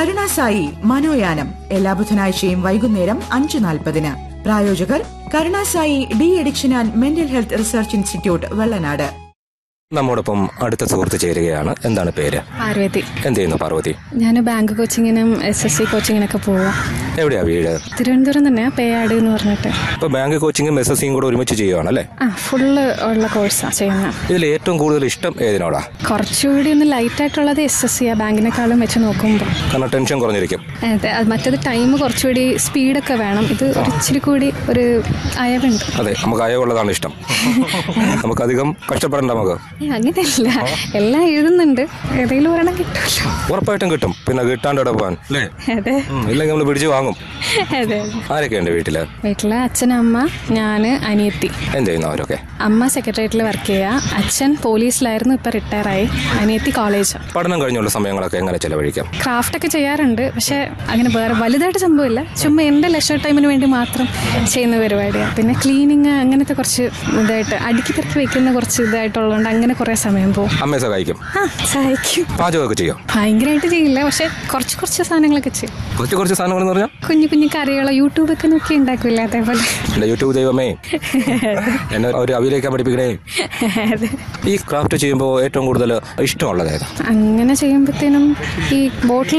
കരുണാസായി മനോയാനം എല്ലാ ബുധനാഴ്ചയും വൈകുന്നേരം അഞ്ച് നാൽപ്പതിന് പ്രായോജകർ Karunasai de-addiction and mental health research institute Vellanad നമ്മോടൊപ്പം അടുത്ത സുഹൃത്ത് ചേരുകയാണ് എന്താണ് പേര് പാർവതി എന്ത് ചെയ്യുന്നു പാർവതി ഞാൻ ബാങ്ക് കോച്ചിങ്ങിനും എസ് എസ് സി കോച്ചിങ്ങിനൊക്കെ പോവാം എവിടെയാ വീട് തിരുവനന്തപുരം തന്നെ പേയാട് എന്ന് പറഞ്ഞിട്ട് ഇപ്പൊ ബാങ്ക് കോച്ചിങ്ങും എസ് എസ് സിയും കൂടെ ഒരുമിച്ച് ചെയ്യുവാണല്ലേ ആ ഫുള്ള് ഉള്ള കോഴ്സാണ് ചെയ്യുന്നത് ഇതിൽ ഏറ്റവും കൂടുതൽ ഇഷ്ടം ഏതിനോടാ കുറച്ചുകൂടി ഒന്ന് ലൈറ്റ് ആയിട്ടുള്ളത് എസ് എസ് സി ആ ബാങ്കിനെക്കാളും വെച്ച് നോക്കുമ്പോൾ കാരണം ടെൻഷൻ കുറഞ്ഞിരിക്കും അതെ അത് മറ്റേത് ടൈം കുറച്ചുകൂടി സ്പീഡൊക്കെ വേണം ഇത് ഒരു ഇച്ചിരി കൂടി ഒരു അയവുണ്ട് അതെ നമുക്ക് അയവുള്ളതാണ് ഇഷ്ടം നമുക്കധികം കഷ്ടപ്പെടണ്ട നമുക്ക് ഏ, അങ്ങനെയല്ല എല്ലാം എഴുതുന്നുണ്ട് ഏതെങ്കിലും ഒരെണ്ണം കിട്ടുമല്ലോ ഉറപ്പായിട്ടും കിട്ടും പിന്നെ കിട്ടാണ്ട് ഇവിടെ പോകാൻ അല്ലേ അതെ ഉം, ഇല്ലെങ്കിൽ നമ്മൾ പിടിച്ച് വാങ്ങും അതെ ആരൊക്കെയുണ്ട് വീട്ടില് വീട്ടിലെ അച്ഛനമ്മ ഞാൻ അനിയത്തി എന്ത് ചെയ്യുന്നു അവരൊക്കെ അമ്മ സെക്രട്ടേറിയറ്റിൽ വർക്ക് ചെയ്യുക അച്ഛൻ പോലീസിലായിരുന്നു ഇപ്പം റിട്ടയറായി അനിയത്തി കോളേജ് പഠനം കഴിഞ്ഞുള്ള സമയങ്ങളൊക്കെ എങ്ങനെ ചെലവഴിക്കാം ക്രാഫ്റ്റ് ഒക്കെ ചെയ്യാറുണ്ട് പക്ഷെ അങ്ങനെ വേറെ വലുതായിട്ട് സംഭവമില്ല ചുമ്മാ എൻ്റെ ലെഷർ ടൈമിന് വേണ്ടി മാത്രം ചെയ്യുന്ന പരിപാടിയാണ് പിന്നെ ക്ലീനിങ് അങ്ങനത്തെ കുറച്ച് ഇതായിട്ട് അടുക്കി തിരക്കി വെക്കുന്ന കുറച്ച് ഇതായിട്ടുള്ളതുകൊണ്ട് അങ്ങനെ കുറേ സമയം പോകും അമ്മയെ സഹായിക്കും ആ സഹായിക്കും പാചകമൊക്കെ ചെയ്യും ഭയങ്കരമായിട്ട് ചെയ്യില്ല പക്ഷെ കുറച്ച് കുറച്ച് സാധനങ്ങളൊക്കെ ചെയ്യും കുറച്ച് കുറച്ച് സാധനങ്ങൾ എന്ന് പറഞ്ഞാൽ കുഞ്ഞു കുഞ്ഞു കറികളോ യൂട്യൂബൊക്കെ നോക്കി ഉണ്ടാക്കില്ല അതേപോലെ എന്റെ യൂട്യൂബ് ദൈവമേ എന്നെ ഒരു അവിയിലേക്കാൻ പഠിപ്പിക്കണേ അതെ. ഈ ക്രാഫ്റ്റ് ചെയ്യുമ്പോൾ ഏറ്റവും കൂടുതൽ ഇഷ്ടമുള്ളത് ഏതാ അങ്ങനെ ചെയ്യുമ്പോഴത്തേനും ഈ ബോട്ടിൽ